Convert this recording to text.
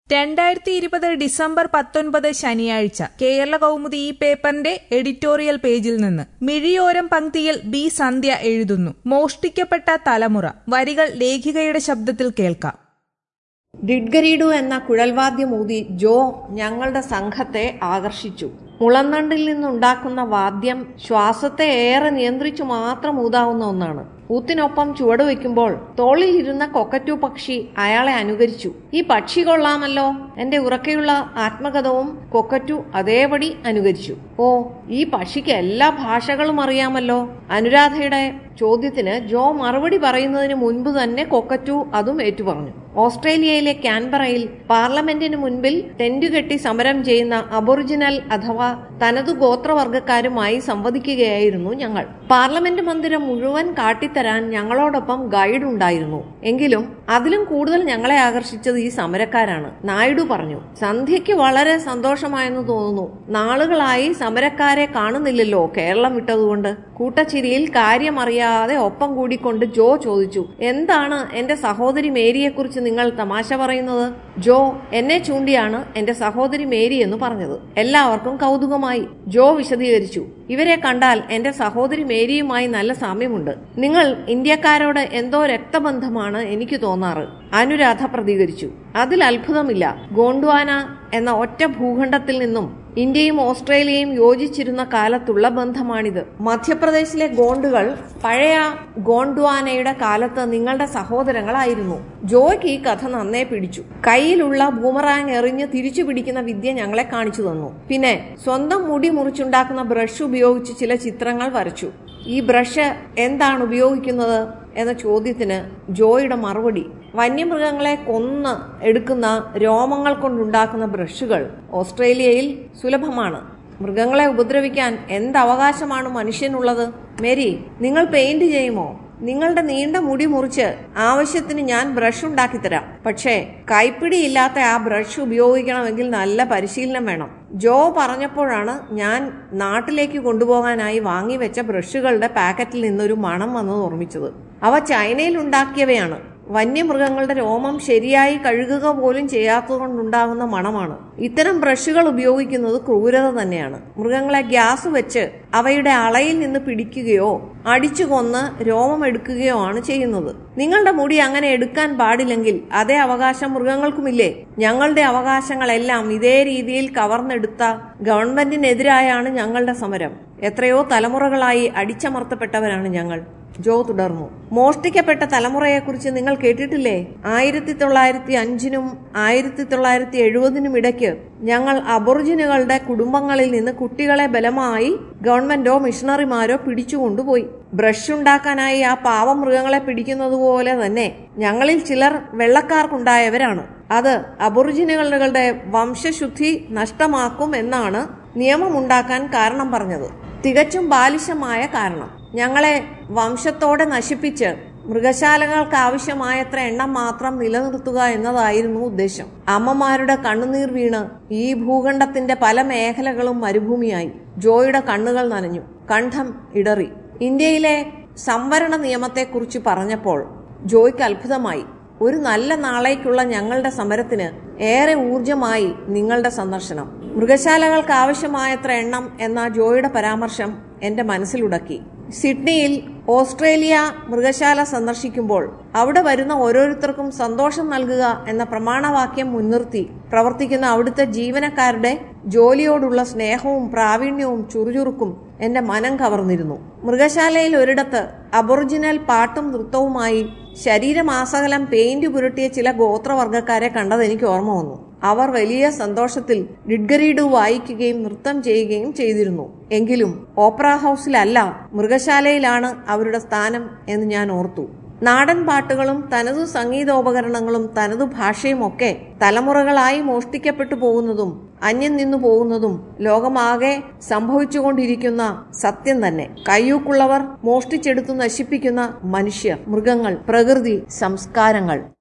രണ്ടായിരത്തി ഇരുപത് ഡിസംബർ പത്തൊൻപത് ശനിയാഴ്ച കേരള കൗമുദി ഈ പേപ്പറിന്റെ എഡിറ്റോറിയൽ പേജിൽ നിന്ന് മിഴിയോരം പങ്ക്തിയിൽ ബി സന്ധ്യ എഴുതുന്നു മോഷ്ടിക്കപ്പെട്ട തലമുറ വരികൾ ലേഖികയുടെ ശബ്ദത്തിൽ കേൾക്കാം ഡിഡ്ഗരീഡു എന്ന കുഴൽവാദ്യമൂതി ജോ ഞങ്ങളുടെ സംഘത്തെ ആകർഷിച്ചു മുളന്തണ്ടിൽ നിന്നുണ്ടാക്കുന്ന വാദ്യം ശ്വാസത്തെ ഏറെ നിയന്ത്രിച്ചു മാത്രം ഊതാവുന്ന ഒന്നാണ് ഊത്തിനൊപ്പം ചുവട് വയ്ക്കുമ്പോൾ തോളിൽ ഇരുന്ന കൊക്കറ്റു പക്ഷി അയാളെ അനുകരിച്ചു ഈ പക്ഷി കൊള്ളാമല്ലോ എന്റെ ഉറക്കെയുള്ള ആത്മകഥവും കൊക്കറ്റു അതേപടി അനുകരിച്ചു ഓ ഈ പക്ഷിക്ക് എല്ലാ ഭാഷകളും അറിയാമല്ലോ അനുരാധയുടെ ചോദ്യത്തിന് ജോ മറുപടി പറയുന്നതിന് മുൻപ് തന്നെ കൊക്കറ്റു അതും ഏറ്റുപറഞ്ഞു ഓസ്ട്രേലിയയിലെ കാൻബറയിൽ പാർലമെന്റിന് മുൻപിൽ ടെന്റ് കെട്ടി സമരം ചെയ്യുന്ന അബൊറിജിനൽ അഥവാ തനതു ഗോത്രവർഗക്കാരുമായി സംവദിക്കുകയായിരുന്നു ഞങ്ങൾ പാർലമെന്റ് മന്ദിരം മുഴുവൻ കാട്ടിത്തരാൻ ഞങ്ങളോടൊപ്പം ഗൈഡ് ഉണ്ടായിരുന്നു എങ്കിലും അതിലും കൂടുതൽ ഞങ്ങളെ ആകർഷിച്ചത് ഈ സമരക്കാരാണ് നായിഡു പറഞ്ഞു സന്ധ്യയ്ക്ക് വളരെ സന്തോഷമായെന്ന് തോന്നുന്നു നാളുകളായി സമരക്കാരെ കാണുന്നില്ലല്ലോ കേരളം വിട്ടതുകൊണ്ട് കൂട്ടച്ചിരിയിൽ കാര്യമറിയാതെ ഒപ്പം കൂടിക്കൊണ്ട് ജോ ചോദിച്ചു എന്താണ് എന്റെ സഹോദരി മേരിയെക്കുറിച്ച് നിങ്ങൾ തമാശ പറയുന്നത് ജോ എന്നെ ചൂണ്ടിയാണ് എന്റെ സഹോദരി മേരി എന്ന് പറഞ്ഞത് എല്ലാവർക്കും കൗതുകമായി ജോ വിശദീകരിച്ചു ഇവരെ കണ്ടാൽ എന്റെ സഹോദരി മേരിയുമായി നല്ല സാമ്യമുണ്ട് നിങ്ങൾ ഇന്ത്യക്കാരോട് എന്തോ രക്തബന്ധമാണ് എനിക്ക് തോന്നാറ് അനുരാധ പ്രതികരിച്ചു അതിൽ അത്ഭുതമില്ല ഗോണ്ട്വാന എന്ന ഒറ്റ ഭൂഖണ്ഡത്തിൽ നിന്നും ഇന്ത്യയും ഓസ്ട്രേലിയയും യോജിച്ചിരുന്ന കാലത്തുള്ള ബന്ധമാണിത് മധ്യപ്രദേശിലെ ഗോണ്ടുകൾ പഴയ ഗോണ്ട്വാനയുടെ കാലത്ത് നിങ്ങളുടെ സഹോദരങ്ങളായിരുന്നു ജോയ്ക്ക് ഈ കഥ നന്നേ പിടിച്ചു കയ്യിലുള്ള ബൂമറാങ് എറിഞ്ഞ് തിരിച്ചു പിടിക്കുന്ന വിദ്യ ഞങ്ങളെ കാണിച്ചു തന്നു പിന്നെ സ്വന്തം മുടി മുറിച്ചുണ്ടാക്കുന്ന ബ്രഷ് ഉപയോഗിച്ച് ചില ചിത്രങ്ങൾ വരച്ചു ഈ ബ്രഷ് എന്താണ് ഉപയോഗിക്കുന്നത് എന്ന ചോദ്യത്തിന് ജോയുടെ മറുപടി വന്യമൃഗങ്ങളെ കൊന്ന് എടുക്കുന്ന രോമങ്ങൾ കൊണ്ടുണ്ടാക്കുന്ന ബ്രഷുകൾ ഓസ്ട്രേലിയയിൽ സുലഭമാണ് മൃഗങ്ങളെ ഉപദ്രവിക്കാൻ എന്ത് അവകാശമാണ് മനുഷ്യനുള്ളത് മേരി നിങ്ങൾ പെയിന്റ് ചെയ്യുമോ നിങ്ങളുടെ നീണ്ട മുടി മുറിച്ച് ആവശ്യത്തിന് ഞാൻ ബ്രഷ് ഉണ്ടാക്കി തരാം പക്ഷേ കൈപ്പിടിയില്ലാത്ത ആ ബ്രഷ് ഉപയോഗിക്കണമെങ്കിൽ നല്ല പരിശീലനം വേണം ജോ പറഞ്ഞപ്പോഴാണ് ഞാൻ നാട്ടിലേക്ക് കൊണ്ടുപോകാനായി വാങ്ങിവെച്ച ബ്രഷുകളുടെ പാക്കറ്റിൽ നിന്നൊരു മണം വന്നത് ഓർമ്മിച്ചത് അവ ചൈനയിൽ ഉണ്ടാക്കിയവയാണ് വന്യമൃഗങ്ങളുടെ രോമം ശരിയായി കഴുകുക പോലും ചെയ്യാത്തതുകൊണ്ടുണ്ടാകുന്ന മണമാണ് ഇത്തരം ബ്രഷുകൾ ഉപയോഗിക്കുന്നത് ക്രൂരത തന്നെയാണ് മൃഗങ്ങളെ ഗ്യാസ് വെച്ച് അവയുടെ അളയിൽ നിന്ന് പിടിക്കുകയോ അടിച്ചു കൊന്ന് രോമം എടുക്കുകയോ ആണ് ചെയ്യുന്നത് നിങ്ങളുടെ മുടി അങ്ങനെ എടുക്കാൻ പാടില്ലെങ്കിൽ അതേ അവകാശം മൃഗങ്ങൾക്കുമില്ലേ ഞങ്ങളുടെ അവകാശങ്ങളെല്ലാം ഇതേ രീതിയിൽ കവർന്നെടുത്ത ഗവൺമെന്റിനെതിരായാണ് ഞങ്ങളുടെ സമരം എത്രയോ തലമുറകളായി അടിച്ചമർത്തപ്പെട്ടവരാണ് ഞങ്ങൾ ജോ തുടർന്നു മോഷ്ടിക്കപ്പെട്ട തലമുറയെക്കുറിച്ച് നിങ്ങൾ കേട്ടിട്ടില്ലേ ആയിരത്തി തൊള്ളായിരത്തി അഞ്ചിനും ആയിരത്തി തൊള്ളായിരത്തി എഴുപതിനും ഇടയ്ക്ക് ഞങ്ങൾ അബോറിജിനുകളുടെ കുടുംബങ്ങളിൽ നിന്ന് കുട്ടികളെ ബലമായി ഗവൺമെന്റോ മിഷണറിമാരോ പിടിച്ചുകൊണ്ടുപോയി ബ്രഷ് ഉണ്ടാക്കാനായി ആ പാവം മൃഗങ്ങളെ പിടിക്കുന്നത് പോലെ തന്നെ ഞങ്ങളിൽ ചിലർ വെള്ളക്കാർക്കുണ്ടായവരാണ് അത് അബോറിജിനുകളുടെ വംശശുദ്ധി നഷ്ടമാക്കും എന്നാണ് നിയമമുണ്ടാക്കാൻ കാരണം പറഞ്ഞത് തികച്ചും ബാലിശമായ കാരണം ഞങ്ങളെ വംശത്തോടെ നശിപ്പിച്ച് മൃഗശാലകൾക്ക് ആവശ്യമായത്ര എണ്ണം മാത്രം നിലനിർത്തുക എന്നതായിരുന്നു ഉദ്ദേശം അമ്മമാരുടെ കണ്ണുനീർ വീണ് ഈ ഭൂഖണ്ഡത്തിന്റെ പല മേഖലകളും മരുഭൂമിയായി ജോയുടെ കണ്ണുകൾ നനഞ്ഞു കണ്ഠം ഇടറി ഇന്ത്യയിലെ സംവരണ നിയമത്തെക്കുറിച്ച് പറഞ്ഞപ്പോൾ ജോയ്ക്ക് അത്ഭുതമായി ഒരു നല്ല നാളേക്കുള്ള ഞങ്ങളുടെ സമരത്തിന് ഏറെ ഊർജമായി നിങ്ങളുടെ സന്ദർശനം മൃഗശാലകൾക്ക് ആവശ്യമായത്ര എണ്ണം എന്ന ജോയുടെ പരാമർശം എന്റെ മനസ്സിലുടക്കി സിഡ്നിയിൽ ഓസ്ട്രേലിയ മൃഗശാല സന്ദർശിക്കുമ്പോൾ അവിടെ വരുന്ന ഓരോരുത്തർക്കും സന്തോഷം നൽകുക എന്ന പ്രമാണവാക്യം മുൻനിർത്തി പ്രവർത്തിക്കുന്ന അവിടുത്തെ ജീവനക്കാരുടെ ജോലിയോടുള്ള സ്നേഹവും പ്രാവീണ്യവും ചുറുചുറുക്കും എന്റെ മനം കവർന്നിരുന്നു മൃഗശാലയിൽ ഒരിടത്ത് അബൊറിജിനൽ പാട്ടും നൃത്തവുമായി ശരീരമാസകലം പെയിന്റ് പുരട്ടിയ ചില ഗോത്രവർഗക്കാരെ കണ്ടത് എനിക്ക് ഓർമ്മ വന്നു അവർ വലിയ സന്തോഷത്തിൽ ഡിഡ്ഗരീഡു വായിക്കുകയും നൃത്തം ചെയ്യുകയും ചെയ്തിരുന്നു എങ്കിലും ഓപ്പറ ഹൗസിലല്ല മൃഗശാലയിലാണ് അവരുടെ സ്ഥാനം എന്ന് ഞാൻ ഓർത്തു നാടൻ പാട്ടുകളും തനതു സംഗീതോപകരണങ്ങളും തനതു ഭാഷയും ഒക്കെ തലമുറകളായി മോഷ്ടിക്കപ്പെട്ടു പോകുന്നതും അന്യം നിന്നു പോകുന്നതും ലോകമാകെ സംഭവിച്ചുകൊണ്ടിരിക്കുന്ന സത്യം തന്നെ കയ്യൂക്കുള്ളവർ മോഷ്ടിച്ചെടുത്തു നശിപ്പിക്കുന്ന മനുഷ്യർ മൃഗങ്ങൾ പ്രകൃതി സംസ്കാരങ്ങൾ